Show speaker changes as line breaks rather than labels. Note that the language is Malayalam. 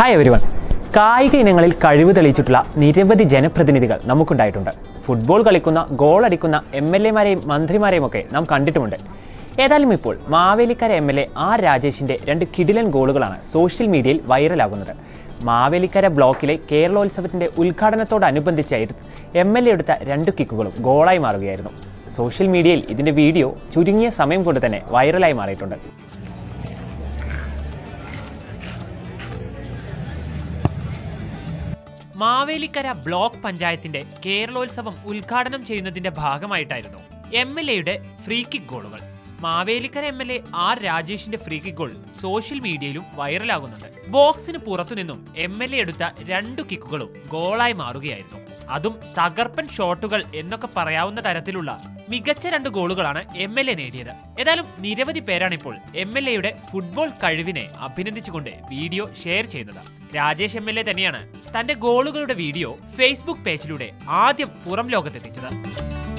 ഹായ് എവരിവൺ കായിക ഇനങ്ങളിൽ കഴിവ് തെളിയിച്ചിട്ടുള്ള നിരവധി ജനപ്രതിനിധികൾ നമുക്കുണ്ടായിട്ടുണ്ട് ഫുട്ബോൾ കളിക്കുന്ന ഗോൾ അടിക്കുന്ന എം എൽ എമാരെയും മന്ത്രിമാരെയും ഒക്കെ നാം കണ്ടിട്ടുമുണ്ട് ഏതായാലും ഇപ്പോൾ Mavelikara M L A R രാജേഷിന്റെ രണ്ട് കിടിലൻ ഗോളുകളാണ് സോഷ്യൽ മീഡിയയിൽ വൈറലാകുന്നത് മാവേലിക്കര ബ്ലോക്കിലെ കേരളോത്സവത്തിന്റെ ഉദ്ഘാടനത്തോടനുബന്ധിച്ചായിരുന്നു എം എൽ എ എടുത്ത രണ്ട് കിക്കുകളും ഗോളായി മാറുകയായിരുന്നു സോഷ്യൽ മീഡിയയിൽ ഇതിന്റെ വീഡിയോ ചുരുങ്ങിയ സമയം കൊണ്ട് തന്നെ വൈറലായി മാറിയിട്ടുണ്ട് മാവേലിക്കര ബ്ലോക്ക് പഞ്ചായത്തിന്റെ കേരളോത്സവം ഉദ്ഘാടനം ചെയ്യുന്നതിന്റെ ഭാഗമായിട്ടായിരുന്നു എം എൽ എയുടെ ഫ്രീ കിക്ക് ഗോളുകൾ Mavelikara M L A R രാജേഷിന്റെ ഫ്രീ കിക്ക് ഗോൾ സോഷ്യൽ മീഡിയയിലും വൈറലാകുന്നുണ്ട് ബോക്സിന് പുറത്തുനിന്നും എം എൽ എ എടുത്ത രണ്ടു കിക്കുകളും ഗോളായി മാറുകയായിരുന്നു അതും തകർപ്പൻ ഷോട്ടുകൾ എന്നൊക്കെ പറയാവുന്ന തരത്തിലുള്ള മികച്ച രണ്ട് ഗോളുകളാണ് എം എൽ എ നേടിയത് ഏതായാലും നിരവധി പേരാണ് ഇപ്പോൾ എം എൽ എയുടെ ഫുട്ബോൾ കഴിവിനെ അഭിനന്ദിച്ചുകൊണ്ട് വീഡിയോ ഷെയർ ചെയ്യുന്നത് രാജേഷ് എം എൽ എ തന്നെയാണ് തന്റെ ഗോളുകളുടെ വീഡിയോ ഫേസ്ബുക്ക് പേജിലൂടെ ആദ്യം പുറം ലോകത്തെത്തിച്ചത്